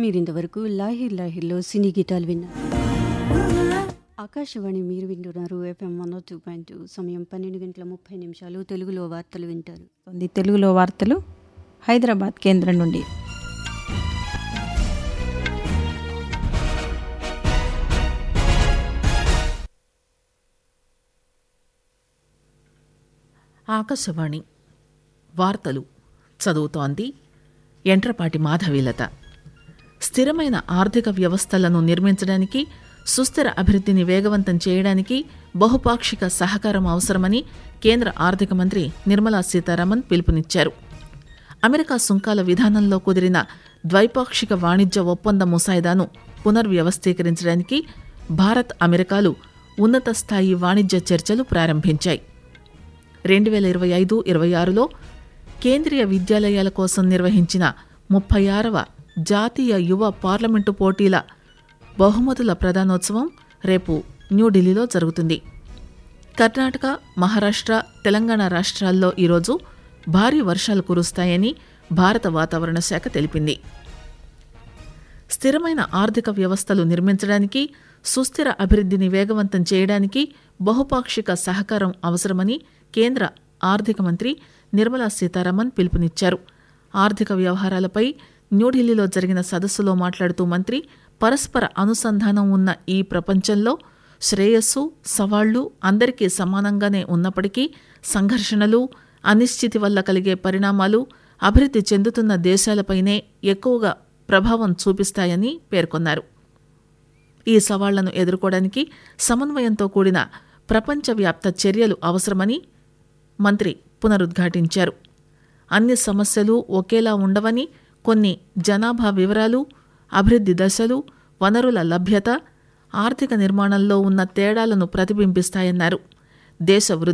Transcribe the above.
మీరింతవరకు లాహిర్ లాహిర్లో సినీ గీతాలు విన్నారు ఆకాశవాణి మీరు వింటున్నారు FM one two point two సమయం పన్నెండు గంటల ముప్పై నిమిషాలు తెలుగులో వార్తలు వింటారు ఉంది తెలుగులో వార్తలు హైదరాబాద్ కేంద్రం నుండి ఆకాశవాణి వార్తలు చదువుతోంది ఎంట్రపాటి మాధవీలత స్థిరమైన ఆర్థిక వ్యవస్థలను నిర్మించడానికి సుస్థిర అభివృద్ధిని వేగవంతం చేయడానికి బహుపాక్షిక సహకారం అవసరమని కేంద్ర ఆర్థిక మంత్రి నిర్మలా సీతారామన్ పిలుపునిచ్చారు అమెరికా సుంకాల విధానంలో కుదిరిన ద్వైపాక్షిక వాణిజ్య ఒప్పంద ముసాయిదాను పునర్వ్యవస్థీకరించడానికి భారత్ అమెరికాలు ఉన్నత స్థాయి వాణిజ్య చర్చలు ప్రారంభించాయి రెండు వేల ఇరవై ఐదు ఇరవై ఆరులో కేంద్రీయ విద్యాలయాల కోసం నిర్వహించిన ముప్పై ఆరవ జాతీయ యువ పార్లమెంటు పోటీల బహుమతుల ప్రధానోత్సవం రేపు న్యూఢిల్లీలో జరుగుతుంది కర్ణాటక మహారాష్ట్ర తెలంగాణ రాష్ట్రాల్లో ఈరోజు భారీ వర్షాలు కురుస్తాయని భారత వాతావరణ శాఖ తెలిపింది స్థిరమైన ఆర్థిక వ్యవస్థలు నిర్మించడానికి సుస్థిర అభివృద్ధిని వేగవంతం చేయడానికి బహుపాక్షిక సహకారం అవసరమని కేంద్ర ఆర్థిక మంత్రి నిర్మలా సీతారామన్ పిలుపునిచ్చారు ఆర్థిక వ్యవహారాలపై న్యూఢిల్లీలో జరిగిన సదస్సులో మాట్లాడుతూ మంత్రి పరస్పర అనుసంధానం ఉన్న ఈ ప్రపంచంలో శ్రేయస్సు సవాళ్లు అందరికీ సమానంగానే ఉన్నప్పటికీ సంఘర్షణలు అనిశ్చితి వల్ల కలిగే పరిణామాలు అభివృద్ధి చెందుతున్న దేశాలపైనే ఎక్కువగా ప్రభావం చూపిస్తాయని పేర్కొన్నారు ఈ సవాళ్లను ఎదుర్కోవడానికి సమన్వయంతో కూడిన ప్రపంచవ్యాప్త చర్యలు అవసరమని మంత్రి పునరుద్ఘాటించారు అన్ని సమస్యలు ఒకేలా ఉండవని కొన్ని జనాభా వివరాలు అభివృద్ధి దశలు వనరుల లభ్యత ఆర్థిక నిర్మాణంలో ఉన్న తేడాలను ప్రతిబింబిస్తాయన్నారు దేశ వృద్ధి